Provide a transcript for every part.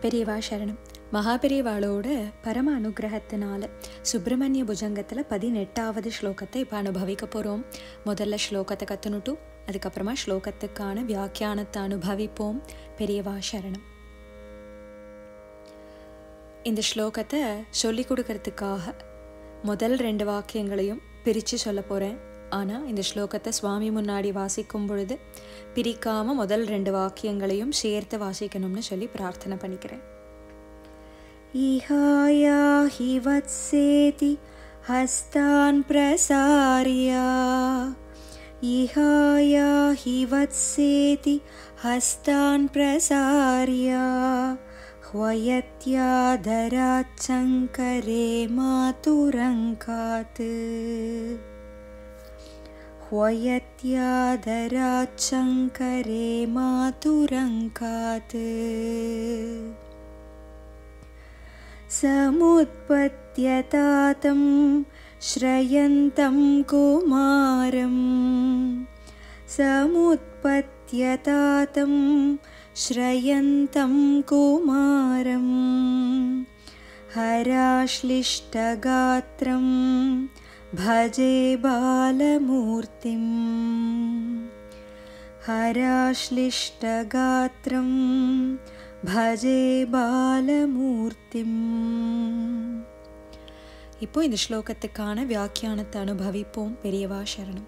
பெரியவா சரணம் மகாபெரியவாளோட பரம அனுகிரகத்தினால சுப்பிரமணிய புஜங்கத்தில் பதினெட்டாவது ஸ்லோகத்தை இப்போ அனுபவிக்க போகிறோம் முதல்ல ஸ்லோகத்தை கற்றுனுட்டும் அதுக்கப்புறமா ஸ்லோகத்துக்கான வியாக்கியானத்தை அனுபவிப்போம் பெரியவா சரணம் இந்த ஸ்லோகத்தை சொல்லி கொடுக்கறதுக்காக முதல் ரெண்டு வாக்கியங்களையும் பிரித்து சொல்ல போகிறேன் ஆனால் இந்த ஸ்லோகத்தை சுவாமி முன்னாடி வாசிக்கும் பொழுது பிரிக்காமல் முதல் ரெண்டு வாக்கியங்களையும் சேர்த்து வாசிக்கணும்னு சொல்லி பிரார்த்தனை பண்ணிக்கிறேன் इहाया हि वत्सेति हस्तान् प्रसार्या इहाया हि वत्सेति हस्तान् प्रसार्या ह्वयत्यादराच्चङ्करे मातुरङ्कात् ह्वयत्यादराच्चङ्करे मातुरङ्कात् समुत्पत्यतातं श्रयन्तं कुमारम् समुत्पत्यतातं श्रयन्तं कुमारम् हराश्लिष्टगात्रं भजे बालमूर्तिम् हराश्लिष्टगात्रं भजे बालमूर्तिम् இப்போ இந்த ஸ்லோகத்துக்கான வியாக்கியானத்தை அனுபவிப்போம் பெரியவா சரணம்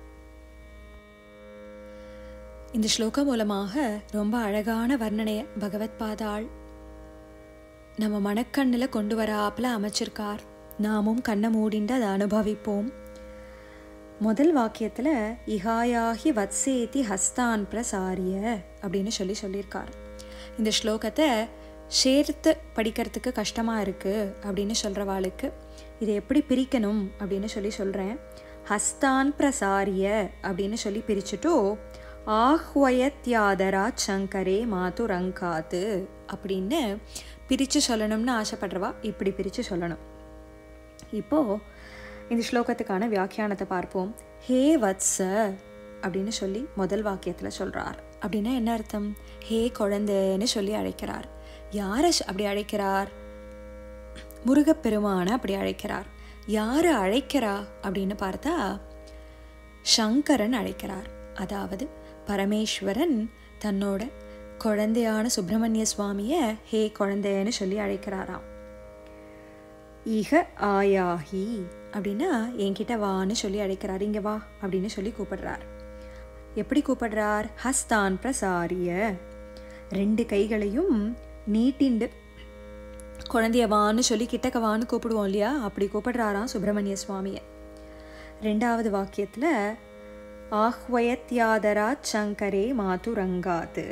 இந்த ஸ்லோகம் மூலமாக ரொம்ப அழகான வர்ணனையை பகவத் பாதாள் நம்ம மனக்கண்ணில் கொண்டு வராப்புல அமைச்சிருக்கார் நாமும் கண்ணை மூடிண்டு அதை அனுபவிப்போம் முதல் வாக்கியத்தில் இஹாயாகி வத்சேதி ஹஸ்தான் பிரசாரிய அப்படின்னு சொல்லி சொல்லியிருக்கார் இந்த ஸ்லோகத்தை சேர்த்து படிக்கிறதுக்கு கஷ்டமாக இருக்குது அப்படின்னு சொல்கிறவாளுக்கு இதை எப்படி பிரிக்கணும் அப்படின்னு சொல்லி சொல்கிறேன் ஹஸ்தான் பிரசாரிய அப்படின்னு சொல்லி பிரிச்சுட்டோ ஆஹ்வயத்யாதரா சங்கரே மாது ரங்காத்து அப்படின்னு பிரித்து சொல்லணும்னு ஆசைப்படுறவா இப்படி பிரித்து சொல்லணும் இப்போது இந்த ஸ்லோகத்துக்கான வியாக்கியானத்தை பார்ப்போம் ஹே வத்ச அப்படின்னு சொல்லி முதல் வாக்கியத்தில் சொல்கிறார் அப்படின்னா என்ன அர்த்தம் ஹே குழந்தைன்னு சொல்லி அழைக்கிறார் யாரை அப்படி அழைக்கிறார் முருகப்பெருமானை அப்படி அழைக்கிறார் யாரை அழைக்கிறா அப்படின்னு பார்த்தா சங்கரன் அழைக்கிறார் அதாவது பரமேஸ்வரன் தன்னோட குழந்தையான சுப்பிரமணிய சுவாமியை ஹே குழந்தைன்னு சொல்லி அழைக்கிறாராம் இக ஆயாஹி அப்படின்னா என்கிட்ட வான்னு சொல்லி அழைக்கிறார் இங்கே வா அப்படின்னு சொல்லி கூப்பிடுறார் எப்படி கூப்பிடுறார் ஹஸ்தான் பிரசாரிய ரெண்டு கைகளையும் நீட்டிண்டு குழந்தைய வான்னு சொல்லி கிட்டக்க வான்னு கூப்பிடுவோம் இல்லையா அப்படி கூப்பிடுறாராம் சுப்பிரமணிய சுவாமியை ரெண்டாவது வாக்கியத்தில் ஆஹ்வயத்யாதரா சங்கரே மாது ரங்காத்து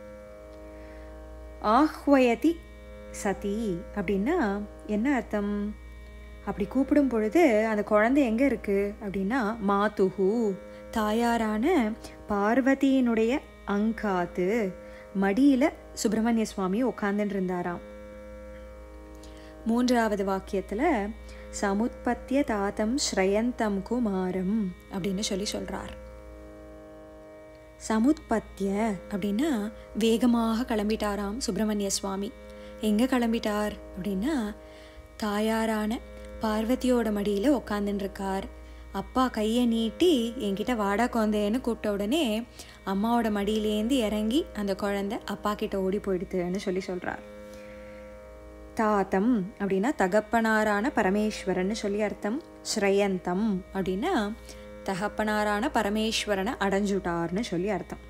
ஆஹ்வயதி சதி அப்படின்னா என்ன அர்த்தம் அப்படி கூப்பிடும் பொழுது அந்த குழந்தை எங்கே இருக்குது அப்படின்னா மாதுஹு தாயாரான பார்வதியினுடைய அங்காத்து மடியில் சுப்பிரமணிய சுவாமி உட்காந்துட்டு இருந்தாராம் மூன்றாவது வாக்கியத்தில் சமுத்பத்திய தாத்தம் ஸ்ரயந்தம் குமாரம் அப்படின்னு சொல்லி சொல்கிறார் சமுத்பத்திய அப்படின்னா வேகமாக கிளம்பிட்டாராம் சுப்பிரமணிய சுவாமி எங்கே கிளம்பிட்டார் அப்படின்னா தாயாரான பார்வதியோட மடியில் உக்காந்துட்டுருக்கார் அப்பா கையை நீட்டி என்கிட்ட வாடா குழந்தைன்னு கூப்பிட்ட உடனே அம்மாவோட மடியிலேருந்து இறங்கி அந்த குழந்தை அப்பா கிட்ட ஓடி போயிடுதுன்னு சொல்லி சொல்கிறார் தாத்தம் அப்படின்னா தகப்பனாரான பரமேஸ்வரன் சொல்லி அர்த்தம் ஸ்ரயந்தம் அப்படின்னா தகப்பனாரான பரமேஸ்வரனை அடைஞ்சுட்டார்னு சொல்லி அர்த்தம்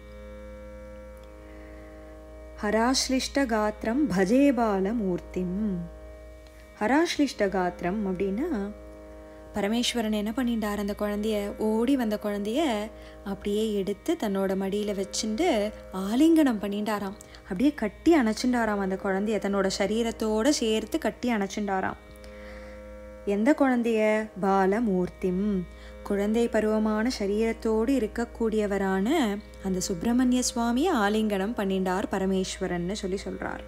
ஹராஸ்லிஷ்ட காத்திரம் பஜேபால மூர்த்திம் ஹராஸ்லிஷ்ட காத்திரம் அப்படின்னா பரமேஸ்வரன் என்ன பண்ணிட்டார் அந்த குழந்தைய ஓடி வந்த குழந்தைய அப்படியே எடுத்து தன்னோட மடியில் வச்சுட்டு ஆலிங்கனம் பண்ணிட்டாராம் அப்படியே கட்டி அணைச்சுட்டாராம் அந்த குழந்தைய தன்னோட சரீரத்தோடு சேர்த்து கட்டி அணைச்சுட்டாராம் எந்த குழந்தைய பாலமூர்த்திம் குழந்தை பருவமான சரீரத்தோடு இருக்கக்கூடியவரான அந்த சுப்பிரமணிய சுவாமியை ஆலிங்கனம் பண்ணிண்டார் பரமேஸ்வரன்னு சொல்லி சொல்கிறார்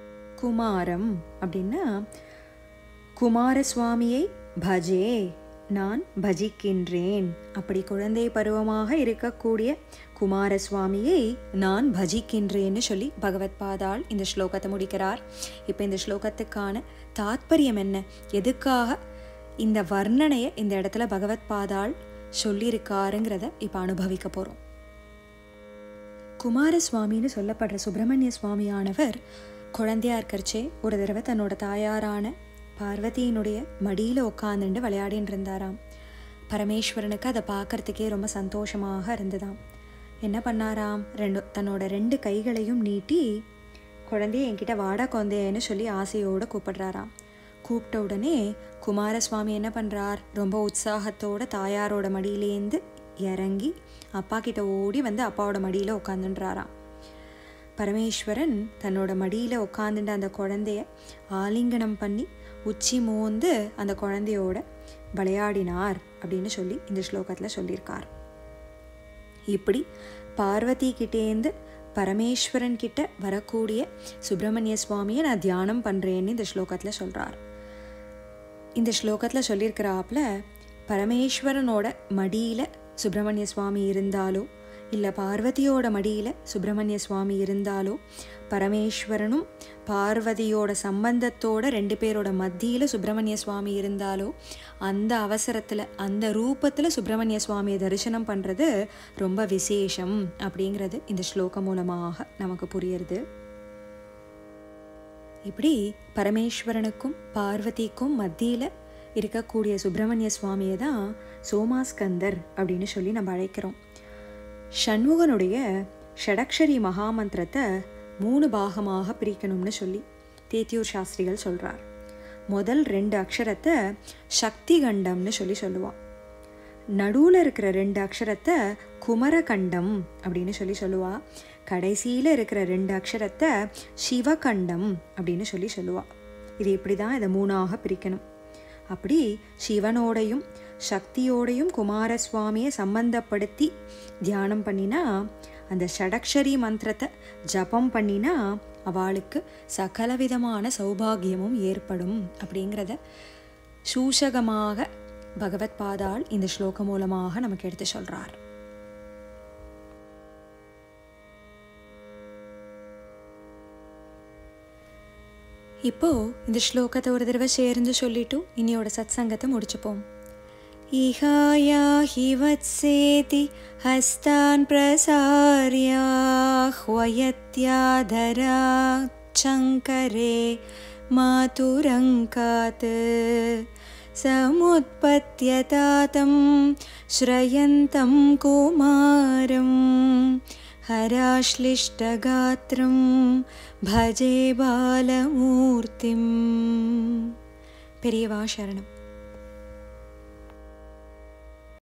குமாரம் அப்படின்னா குமாரசுவாமியை பஜே நான் பஜிக்கின்றேன் அப்படி குழந்தை பருவமாக இருக்கக்கூடிய குமாரசுவாமியை நான் பஜிக்கின்றேன்னு சொல்லி பகவத் பாதாள் இந்த ஸ்லோகத்தை முடிக்கிறார் இப்போ இந்த ஸ்லோகத்துக்கான தாத்பரியம் என்ன எதுக்காக இந்த வர்ணனையை இந்த இடத்துல பகவத் பாதாள் சொல்லியிருக்காருங்கிறத இப்போ அனுபவிக்க போகிறோம் குமாரசுவாமின்னு சொல்லப்படுற சுப்பிரமணிய சுவாமியானவர் குழந்தையா இருக்கறச்சே ஒரு தடவை தன்னோட தாயாரான பார்வதியினுடைய மடியில் உட்காந்துட்டு விளையாடின்னு இருந்தாராம் பரமேஸ்வரனுக்கு அதை பார்க்கறதுக்கே ரொம்ப சந்தோஷமாக இருந்ததாம் என்ன பண்ணாராம் ரெண்டு தன்னோட ரெண்டு கைகளையும் நீட்டி குழந்தைய என்கிட்ட வாடா குழந்தையன்னு சொல்லி ஆசையோடு கூப்பிடுறாராம் கூப்பிட்ட உடனே குமாரசுவாமி என்ன பண்ணுறார் ரொம்ப உற்சாகத்தோட தாயாரோட மடியிலேருந்து இறங்கி அப்பா கிட்ட ஓடி வந்து அப்பாவோட மடியில் உட்காந்துன்றாராம் பரமேஸ்வரன் தன்னோட மடியில் உட்காந்துட்டு அந்த குழந்தைய ஆலிங்கனம் பண்ணி உச்சி மோந்து அந்த குழந்தையோட விளையாடினார் அப்படின்னு சொல்லி இந்த ஸ்லோகத்தில் சொல்லியிருக்கார் இப்படி பார்வதி கிட்டேந்து பரமேஸ்வரன் கிட்ட வரக்கூடிய சுப்பிரமணிய சுவாமியை நான் தியானம் பண்ணுறேன்னு இந்த ஸ்லோகத்தில் சொல்கிறார் இந்த ஸ்லோகத்தில் சொல்லியிருக்கிறாப்புல பரமேஸ்வரனோட மடியில் சுப்பிரமணிய சுவாமி இருந்தாலோ இல்லை பார்வதியோட மடியில் சுப்பிரமணிய சுவாமி இருந்தாலோ பரமேஸ்வரனும் பார்வதியோட சம்பந்தத்தோட ரெண்டு பேரோட மத்தியில் சுப்பிரமணிய சுவாமி இருந்தாலோ அந்த அவசரத்தில் அந்த ரூபத்தில் சுப்பிரமணிய சுவாமியை தரிசனம் பண்ணுறது ரொம்ப விசேஷம் அப்படிங்கிறது இந்த ஸ்லோகம் மூலமாக நமக்கு புரியுறது இப்படி பரமேஸ்வரனுக்கும் பார்வதிக்கும் மத்தியில் இருக்கக்கூடிய சுப்பிரமணிய சுவாமியை தான் சோமாஸ்கந்தர் அப்படின்னு சொல்லி நம்ம அழைக்கிறோம் ஷண்முகனுடைய ஷடக்ஷரி மகாமந்திரத்தை மூணு பாகமாக பிரிக்கணும்னு சொல்லி தேத்தியூர் சாஸ்திரிகள் சொல்கிறார் முதல் ரெண்டு அக்ஷரத்தை சக்தி கண்டம்னு சொல்லி சொல்லுவான் நடுவில் இருக்கிற ரெண்டு அக்ஷரத்தை குமரகண்டம் அப்படின்னு சொல்லி சொல்லுவா கடைசியில் இருக்கிற ரெண்டு அக்ஷரத்தை சிவகண்டம் அப்படின்னு சொல்லி சொல்லுவா இது இப்படி தான் இதை மூணாக பிரிக்கணும் அப்படி சிவனோடையும் சக்தியோடையும் குமாரசுவாமியை சம்பந்தப்படுத்தி தியானம் பண்ணினா அந்த ஷடக்ஷரி மந்திரத்தை ஜபம் பண்ணினா அவளுக்கு சகலவிதமான சௌபாகியமும் ஏற்படும் அப்படிங்கிறத சூசகமாக பகவத் பாதாள் இந்த ஸ்லோகம் மூலமாக நமக்கு எடுத்து சொல்றார் இப்போ இந்த ஸ்லோகத்தை ஒரு தடவை சேர்ந்து சொல்லிட்டு இனியோட சத் சங்கத்தை முடிச்சுப்போம் इहाया हि वत्सेति हस्तान् प्रसार्याह्वयत्याधरा चङ्करे मातुरङ्कात् समुत्पत्यतातं श्रयन्तं कुमारं हराश्लिष्टगात्रं भजे बालमूर्तिम् பெரியவா சரணம்